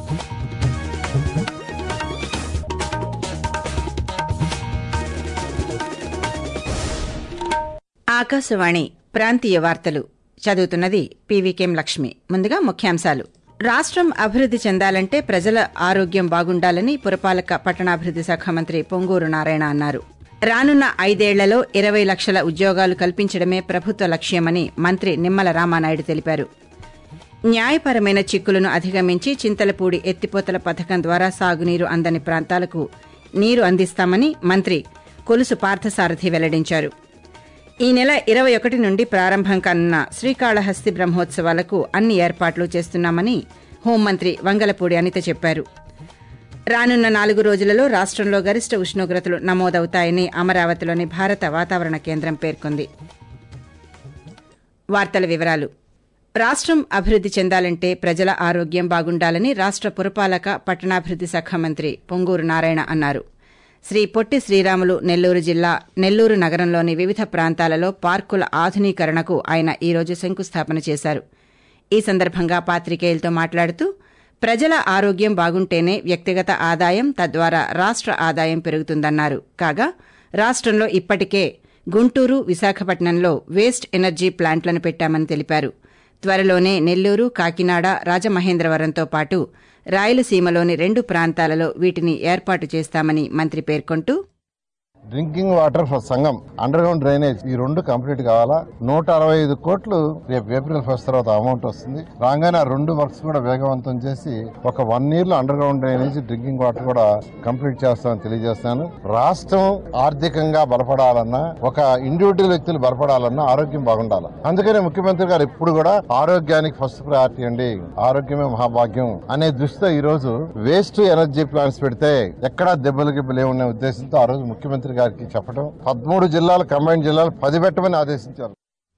ఆకాశవాణి ప్రాంతీయ వార్తలు చదువుతున్నది పీవీకేం లక్ష్మి ముందుగా ముఖ్యాంశాలు రాష్ట్రం అభివృద్ది చెందాలంటే ప్రజల ఆరోగ్యం బాగుండాలని పురపాలక పట్టణాభివృద్ది శాఖ మంత్రి పొంగూరు నారాయణ అన్నారు రానున్న ఐదేళ్లలో ఇరవై లక్షల ఉద్యోగాలు కల్పించడమే ప్రభుత్వ లక్ష్యమని మంత్రి నిమ్మల రామానాయుడు తెలిపారు న్యాయపరమైన చిక్కులను అధిగమించి చింతలపూడి ఎత్తిపోతల పథకం ద్వారా సాగునీరు అందని ప్రాంతాలకు నీరు అందిస్తామని మంత్రి కొలుసు పార్థసారథి వెల్లడించారు ఈ నెల ఇరవై ఒకటి నుండి ప్రారంభం కానున్న శ్రీకాళహస్తి బ్రహ్మోత్సవాలకు అన్ని ఏర్పాట్లు చేస్తున్నామని హోంమంత్రి వంగలపూడి అనిత చెప్పారు రానున్న నాలుగు రోజులలో రాష్టంలో గరిష్ట ఉష్ణోగ్రతలు నమోదవుతాయని అమరావతిలోని భారత వాతావరణ కేంద్రం పేర్కొంది వార్తల వివరాలు రాష్ట్రం అభివృద్ది చెందాలంటే ప్రజల ఆరోగ్యం బాగుండాలని రాష్ట్ర పురపాలక పట్టణాభివృద్ది శాఖ మంత్రి పొంగూరు నారాయణ అన్నారు శ్రీ పొట్టి శ్రీరాములు నెల్లూరు జిల్లా నెల్లూరు నగరంలోని వివిధ ప్రాంతాలలో పార్కుల ఆధునీకరణకు ఆయన ఈ రోజు శంకుస్థాపన చేశారు ఈ సందర్భంగా పాత్రికేయులతో మాట్లాడుతూ ప్రజల ఆరోగ్యం బాగుంటేనే వ్యక్తిగత ఆదాయం తద్వారా రాష్ట్ర ఆదాయం పెరుగుతుందన్నారు కాగా రాష్ట్రంలో ఇప్పటికే గుంటూరు విశాఖపట్నంలో వేస్ట్ ఎనర్జీ ప్లాంట్లను పెట్టామని తెలిపారు త్వరలోనే నెల్లూరు కాకినాడ రాజమహేంద్రవరంతో పాటు రాయలసీమలోని రెండు ప్రాంతాలలో వీటిని ఏర్పాటు చేస్తామని మంత్రి పేర్కొంటూ డ్రింకింగ్ వాటర్ ఫర్ సంఘం అండర్ గ్రౌండ్ డ్రైనేజ్ ఈ రెండు కంప్లీట్ కావాలా నూట అరవై ఐదు కోట్లు రేపు ఏప్రిల్ ఫస్ట్ తర్వాత అమౌంట్ వస్తుంది రాగానే ఆ రెండు వర్క్స్ కూడా వేగవంతం చేసి ఒక వన్ ఇయర్ లో underground drainage drinking water కూడా కంప్లీట్ చేస్తామని తెలియజేస్తాను రాష్ట్రం ఆర్థికంగా బలపడాలన్నా ఒక ఇండివిజువల్ వ్యక్తులు బలపడాలన్నా ఆరోగ్యం బాగుండాలి అందుకనే ముఖ్యమంత్రి గారు ఎప్పుడు కూడా ఆరోగ్యానికి ఫస్ట్ ప్రయారిటీ అండి ఆరోగ్యమే మహాభాగ్యం అనే దృష్టితో ఈ రోజు వేస్ట్ ఎనర్జీ ప్లాంట్స్ పెడితే ఎక్కడా దెబ్బలు గిబ్బలు ఏమనే ఉద్దేశంతో ఆ రోజు ముఖ్యమంత్రి గారికి చెప్పడం పదమూడు జిల్లాలు కంబైన్ జిల్లాలు పది పెట్టమని ఆదేశించారు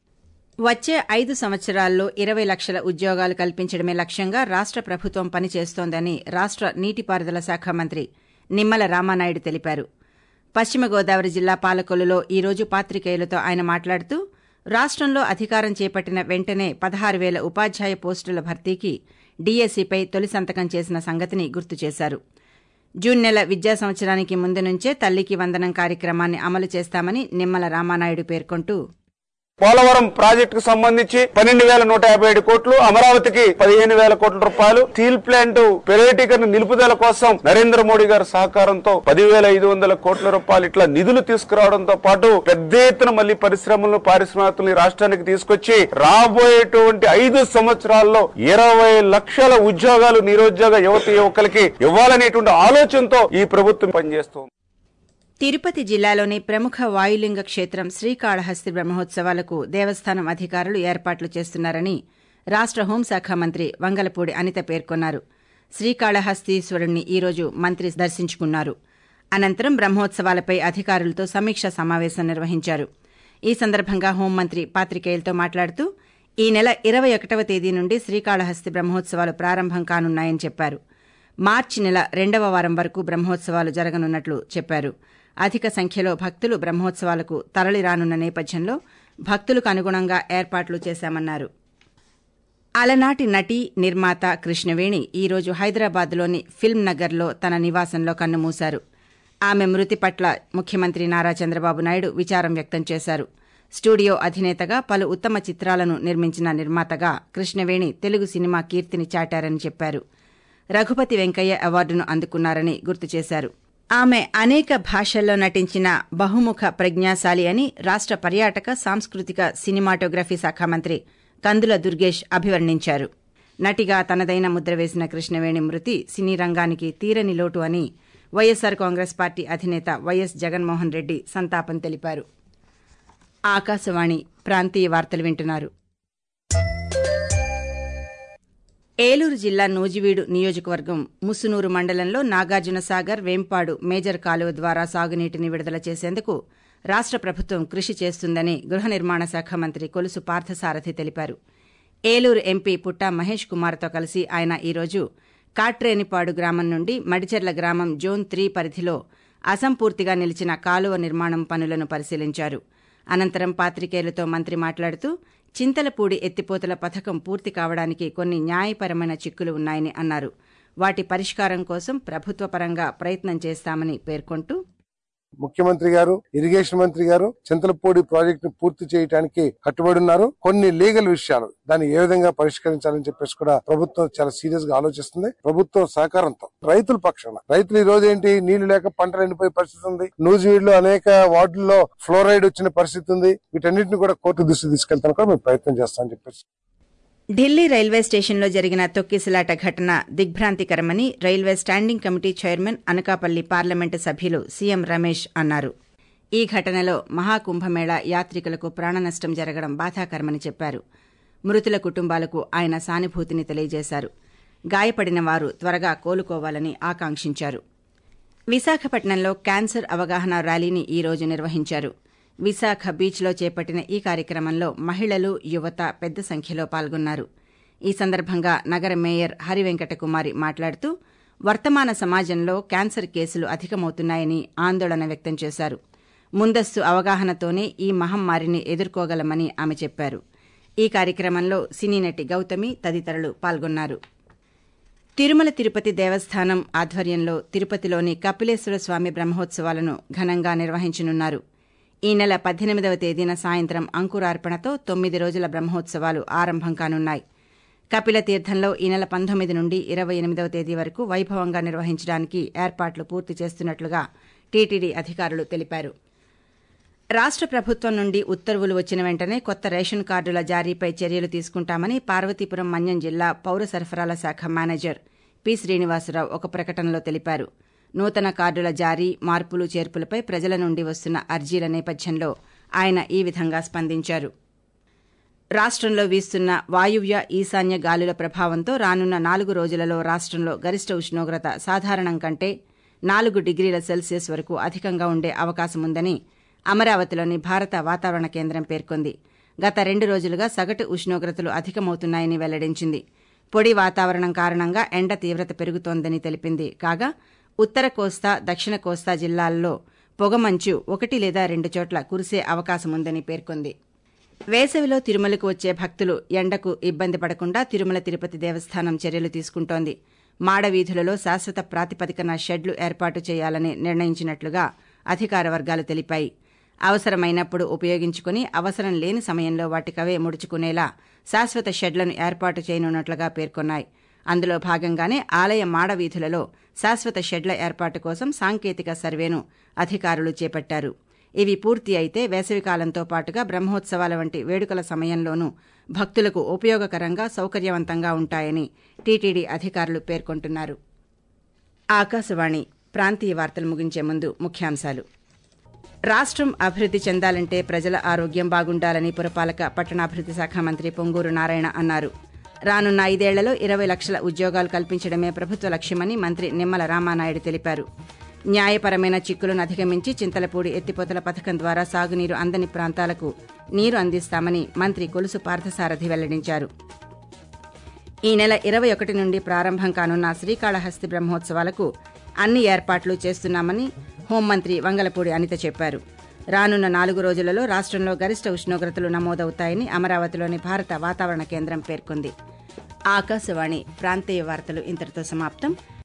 వచ్చే ఐదు సంవత్సరాల్లో ఇరవై లక్షల ఉద్యోగాలు కల్పించడమే లక్ష్యంగా రాష్ట్ర ప్రభుత్వం పనిచేస్తోందని రాష్ట్ర నీటిపారుదల శాఖ మంత్రి నిమ్మల రామానాయుడు తెలిపారు పశ్చిమ గోదావరి జిల్లా పాలకొల్లులో ఈ రోజు పాత్రికేయులతో ఆయన మాట్లాడుతూ రాష్ట్రంలో అధికారం చేపట్టిన వెంటనే పదహారు వేల ఉపాధ్యాయ పోస్టుల భర్తీకి డీఎస్సీపై తొలి సంతకం చేసిన సంగతిని గుర్తు చేశారు జూన్ నెల విద్యా సంవత్సరానికి ముందు నుంచే తల్లికి వందనం కార్యక్రమాన్ని అమలు చేస్తామని నిమ్మల రామానాయుడు పేర్కొంటూ పోలవరం ప్రాజెక్టుకు సంబంధించి పన్నెండు వేల నూట యాభై ఏడు కోట్లు అమరావతికి పదిహేను వేల కోట్ల రూపాయలు స్టీల్ ప్లాంట్ ప్రైవేటీకరణ నిలుపుదల కోసం నరేంద్ర మోడీ గారి సహకారంతో పదివేల ఐదు వందల కోట్ల రూపాయలు ఇట్లా నిధులు తీసుకురావడంతో పాటు పెద్ద ఎత్తున మళ్లీ పరిశ్రమలను పారిశ్రామికలను రాష్ట్రానికి తీసుకొచ్చి రాబోయేటువంటి ఐదు సంవత్సరాల్లో ఇరవై లక్షల ఉద్యోగాలు నిరుద్యోగ యువత యువకులకి ఇవ్వాలనేటువంటి ఆలోచనతో ఈ ప్రభుత్వం పనిచేస్తోంది తిరుపతి జిల్లాలోని ప్రముఖ వాయులింగ క్షేత్రం శ్రీకాళహస్తి బ్రహ్మోత్సవాలకు దేవస్థానం అధికారులు ఏర్పాట్లు చేస్తున్నారని రాష్ట్ర హోంశాఖ మంత్రి వంగలపూడి అనిత పేర్కొన్నారు శ్రీకాళహస్తీశ్వరుణ్ణి ఈ రోజు మంత్రి దర్శించుకున్నారు అనంతరం బ్రహ్మోత్సవాలపై అధికారులతో సమీక్ష సమావేశం నిర్వహించారు ఈ సందర్భంగా హోంమంత్రి పాత్రికేయులతో మాట్లాడుతూ ఈ నెల ఇరవై ఒకటవ తేదీ నుండి శ్రీకాళహస్తి బ్రహ్మోత్సవాలు ప్రారంభం కానున్నాయని చెప్పారు మార్చి నెల రెండవ వారం వరకు బ్రహ్మోత్సవాలు జరగనున్నట్లు చెప్పారు అధిక సంఖ్యలో భక్తులు బ్రహ్మోత్సవాలకు తరలిరానున్న నేపథ్యంలో భక్తులకు అనుగుణంగా ఏర్పాట్లు చేశామన్నారు అలనాటి నటి నిర్మాత కృష్ణవేణి ఈ రోజు హైదరాబాద్లోని ఫిల్మ్ నగర్లో తన నివాసంలో కన్నుమూశారు ఆమె మృతి పట్ల ముఖ్యమంత్రి నారా చంద్రబాబు నాయుడు విచారం వ్యక్తం చేశారు స్టూడియో అధినేతగా పలు ఉత్తమ చిత్రాలను నిర్మించిన నిర్మాతగా కృష్ణవేణి తెలుగు సినిమా కీర్తిని చాటారని చెప్పారు రఘుపతి వెంకయ్య అవార్డును అందుకున్నారని గుర్తు చేశారు ఆమె అనేక భాషల్లో నటించిన బహుముఖ ప్రజ్ఞాశాలి అని రాష్ట్ర పర్యాటక సాంస్కృతిక సినిమాటోగ్రఫీ శాఖ మంత్రి కందుల దుర్గేష్ అభివర్ణించారు నటిగా తనదైన ముద్ర వేసిన కృష్ణవేణి మృతి సినీ రంగానికి తీరని లోటు అని వైఎస్సార్ కాంగ్రెస్ పార్టీ అధినేత వైఎస్ జగన్మోహన్ రెడ్డి సంతాపం తెలిపారు ఆకాశవాణి ప్రాంతీయ వార్తలు వింటున్నారు ఏలూరు జిల్లా నూజివీడు నియోజకవర్గం ముసునూరు మండలంలో నాగార్జునసాగర్ వేంపాడు మేజర్ కాలువ ద్వారా సాగునీటిని విడుదల చేసేందుకు రాష్ట్ర ప్రభుత్వం కృషి చేస్తుందని గృహ నిర్మాణ శాఖ మంత్రి కొలుసు పార్థసారథి తెలిపారు ఏలూరు ఎంపీ పుట్టా మహేష్ కుమార్తో కలిసి ఆయన ఈరోజు కాట్రేనిపాడు గ్రామం నుండి మడిచెర్ల గ్రామం జోన్ త్రీ పరిధిలో అసంపూర్తిగా నిలిచిన కాలువ నిర్మాణం పనులను పరిశీలించారు అనంతరం పాత్రికేయులతో మంత్రి మాట్లాడుతూ చింతలపూడి ఎత్తిపోతల పథకం పూర్తి కావడానికి కొన్ని న్యాయపరమైన చిక్కులు ఉన్నాయని అన్నారు వాటి పరిష్కారం కోసం ప్రభుత్వ పరంగా ప్రయత్నం చేస్తామని పేర్కొంటూ ముఖ్యమంత్రి గారు ఇరిగేషన్ మంత్రి గారు చింతలపూడి ప్రాజెక్ట్ ను పూర్తి చేయడానికి కట్టుబడి ఉన్నారు కొన్ని లీగల్ విషయాలు దాన్ని ఏ విధంగా పరిష్కరించాలని చెప్పేసి కూడా ప్రభుత్వం చాలా సీరియస్ గా ఆలోచిస్తుంది ప్రభుత్వం సహకారంతో రైతుల పక్షాన రైతులు ఈ రోజు ఏంటి నీళ్లు లేక పంటలు ఎండిపోయే పరిస్థితి ఉంది నూజివీడులో అనేక వార్డుల్లో ఫ్లోరైడ్ వచ్చిన పరిస్థితి ఉంది వీటన్నిటిని కూడా కోర్టు దృష్టి తీసుకెళ్తాను కూడా మేము ప్రయత్నం చేస్తామని చెప్పేసి ఢిల్లీ రైల్వే స్టేషన్లో జరిగిన తొక్కిసలాట ఘటన దిగ్భ్రాంతికరమని railway standing committee chairman Anakapalli parliament సభ్యులు సీఎం రమేష్ అన్నారు ఈ ఘటనలో మహాకుంభమేళా యాత్రికులకు ప్రాణనష్టం జరగడం బాధాకరమని చెప్పారు మృతుల కుటుంబాలకు ఆయన సానుభూతిని తెలియజేశారు గాయపడిన వారు త్వరగా కోలుకోవాలని ఆకాంక్షించారు విశాఖపట్నంలో క్యాన్సర్ అవగాహన ర్యాలీని ఈ రోజు నిర్వహించారు విశాఖ బీచ్లో చేపట్టిన ఈ కార్యక్రమంలో మహిళలు యువత పెద్ద సంఖ్యలో పాల్గొన్నారు ఈ సందర్భంగా నగర మేయర్ హరివెంకట కుమారి మాట్లాడుతూ వర్తమాన సమాజంలో క్యాన్సర్ కేసులు అధికమవుతున్నాయని ఆందోళన వ్యక్తం చేశారు ముందస్తు అవగాహనతోనే ఈ మహమ్మారిని ఎదుర్కోగలమని ఆమె చెప్పారు ఈ కార్యక్రమంలో సినీ నటి గౌతమి తదితరులు పాల్గొన్నారు తిరుమల తిరుపతి దేవస్థానం ఆధ్వర్యంలో తిరుపతిలోని కపిలేశ్వర స్వామి బ్రహ్మోత్సవాలను ఘనంగా నిర్వహించనున్నారు ఈ నెల పద్దెనిమిదవ తేదీన సాయంత్రం అంకురార్పణతో తొమ్మిది రోజుల బ్రహ్మోత్సవాలు ఆరంభం కానున్నాయి కపిల తీర్థంలో ఈ నెల పంతొమ్మిది నుండి ఇరవై ఎనిమిదవ తేదీ వరకు వైభవంగా నిర్వహించడానికి ఏర్పాట్లు పూర్తి చేస్తున్నట్లుగా టీటీడీ అధికారులు తెలిపారు రాష్ట ప్రభుత్వం నుండి ఉత్తర్వులు వచ్చిన వెంటనే కొత్త రేషన్ కార్డుల జారీపై చర్యలు తీసుకుంటామని పార్వతీపురం మన్యం జిల్లా పౌర సరఫరాల శాఖ మేనేజర్ పి శ్రీనివాసరావు ఒక ప్రకటనలో తెలిపారు నూతన కార్డుల జారీ మార్పులు చేర్పులపై ప్రజల నుండి వస్తున్న అర్జీల నేపథ్యంలో ఆయన ఈ విధంగా స్పందించారు రాష్టంలో వీస్తున్న వాయువ్య ఈశాన్య గాలుల ప్రభావంతో రానున్న నాలుగు రోజులలో రాష్టంలో గరిష్ట ఉష్ణోగ్రత సాధారణం కంటే నాలుగు డిగ్రీల సెల్సియస్ వరకు అధికంగా ఉండే అవకాశముందని అమరావతిలోని భారత వాతావరణ కేంద్రం పేర్కొంది గత రెండు రోజులుగా సగటు ఉష్ణోగ్రతలు అధికమవుతున్నాయని వెల్లడించింది పొడి వాతావరణం కారణంగా ఎండ తీవ్రత పెరుగుతోందని తెలిపింది కాగా ఉత్తర కోస్తా దక్షిణ కోస్తా జిల్లాల్లో పొగమంచు ఒకటి లేదా రెండు చోట్ల కురిసే అవకాశముందని పేర్కొంది వేసవిలో తిరుమలకు వచ్చే భక్తులు ఎండకు ఇబ్బంది పడకుండా తిరుమల తిరుపతి దేవస్థానం చర్యలు తీసుకుంటోంది మాడవీధులలో శాశ్వత ప్రాతిపదికన షెడ్లు ఏర్పాటు చేయాలని నిర్ణయించినట్లుగా అధికార వర్గాలు తెలిపాయి అవసరమైనప్పుడు ఉపయోగించుకుని అవసరం లేని సమయంలో వాటికవే ముడుచుకునేలా శాశ్వత షెడ్లను ఏర్పాటు చేయనున్నట్లుగా పేర్కొన్నాయి అందులో భాగంగానే ఆలయ మాడవీధులలో శాశ్వత షెడ్ల ఏర్పాటు కోసం సాంకేతిక సర్వేను అధికారులు చేపట్టారు ఇవి పూర్తి అయితే వేసవికాలంతో పాటుగా బ్రహ్మోత్సవాల వంటి వేడుకల సమయంలోనూ భక్తులకు ఉపయోగకరంగా సౌకర్యవంతంగా ఉంటాయని టీటీడీ అధికారులు పేర్కొంటున్నారు ఆకాశవాణి ప్రాంతీయ వార్తలు ముగించే ముందు ముఖ్యాంశాలు రాష్టం అభివృద్ది చెందాలంటే ప్రజల ఆరోగ్యం బాగుండాలని పురపాలక పట్టణాభివృద్ది శాఖ మంత్రి పొంగూరు నారాయణ అన్నారు రానున్న ఐదేళ్లలో ఇరవై లక్షల ఉద్యోగాలు కల్పించడమే ప్రభుత్వ లక్ష్యమని మంత్రి నిమ్మల రామానాయుడు తెలిపారు న్యాయపరమైన చిక్కులను అధిగమించి చింతలపూడి ఎత్తిపోతల పథకం ద్వారా సాగునీరు అందని ప్రాంతాలకు నీరు అందిస్తామని మంత్రి కొలుసు పార్థసారథి వెల్లడించారు ఈ నెల ఇరవై ఒకటి నుండి ప్రారంభం కానున్న శ్రీకాళహస్తి బ్రహ్మోత్సవాలకు అన్ని ఏర్పాట్లు చేస్తున్నామని హోంమంత్రి వంగలపూడి అనిత చెప్పారు రానున్న నాలుగు రోజులలో రాష్టంలో గరిష్ట ఉష్ణోగ్రతలు నమోదవుతాయని అమరావతిలోని భారత వాతావరణ కేంద్రం పేర్కొంది ఆకాశవాణి ప్రాంతీయ వార్తలు ఇంతటితో సమాప్తం